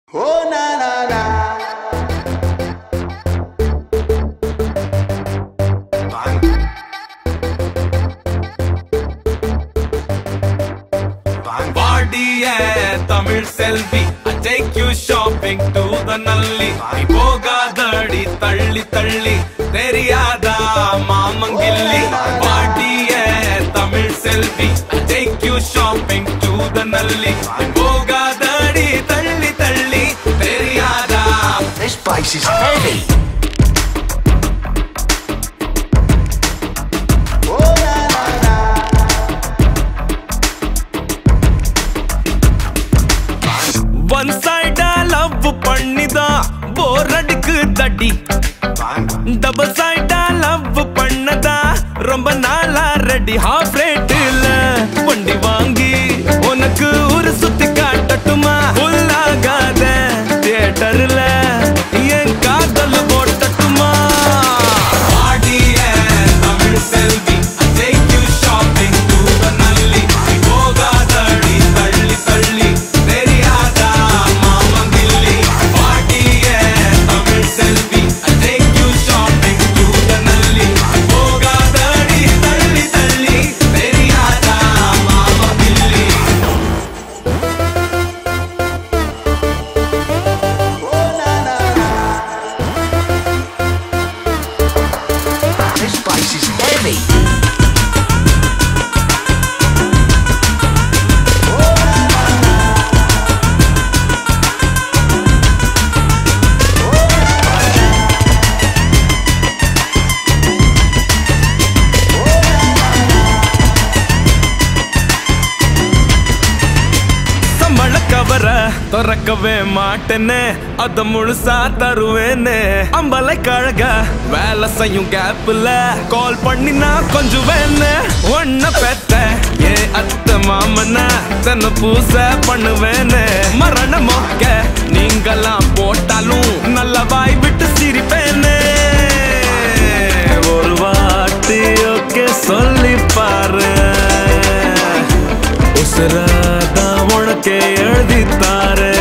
Oh na na na. பாடிய தமிழ் செல்வி I take you shopping to the நல்லி நீ போகாதடி தள்ளி தள்ளி தெரியாதா மாமங்கில்லி பாடிய தமிழ் செல்வி I take you shopping to the நல்லி நீ போகாதடி தள்ளி தள்ளி தெரியாதா This place is heavy. Oh na na na. One சைடா லவ் பண்ணிதான் போர் அடிக்கு தடி டபுள் சைடா லவ் பண்ணதா ரொம்ப நாளா ரெடி ஹாஃப் ரேட்டுல வண்டி வாங்கி உனக்கு ஒரு சுத்தி காட்டட்டுமா புல்லாகாத தியேட்டர்ல என் காதல் போட்டட்டுமா ஆடிய தமிழ் செல்வி I take you shopping to the நல்லி நீ போகாதடி தள்ளி தள்ளி தெரியாதா மாமங்கில்லி ஆடிய தமிழ் செல்வி I take you shopping to the நல்லி நீ போகாதடி தள்ளி தள்ளி தெரியாதா மாமங்கில்லி Oh na na na. This place is heavy. சம்பள கவர திறக்கவே மாட்டேன்னு அத முழுசா தருவேன்னு அம்பலை கழக வேலை செய்யும் கேப்ல கால் பண்ணி நான் கொஞ்சம் வேணு ஒன்ன பெத்த ஏ அத்த மாமன தன்னை பூச பண்ணுவேன்னு மரண மொக்க நீங்கெல்லாம் போட்டாலும் நல்ல வாய் விட்டு சிரிப்பேன்னு ஒரு வாட்டி ஓகே சொல்லி பாரு உசுராதான் உனக்கே எழுதித்தாரே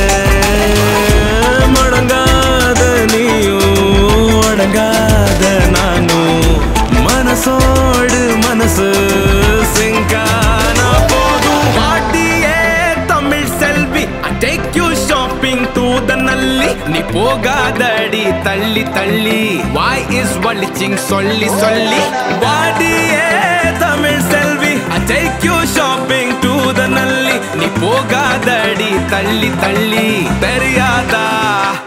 மடங்காத நீயும் அடங்காத நானும் மனசோடு மனசு சிங்கானா போதும் பாட்டியே தமிழ் செல்வி I take you shopping to the நல்லி நீ போகாதடி தள்ளி தள்ளி வாய் இஸ் வலிச்சிங் சொல்லி சொல்லி பாடியே தமிழ் செல்வி I take you shopping to the நல்லி நீ போகாதடி தள்ளி தள்ளி தெரியாதா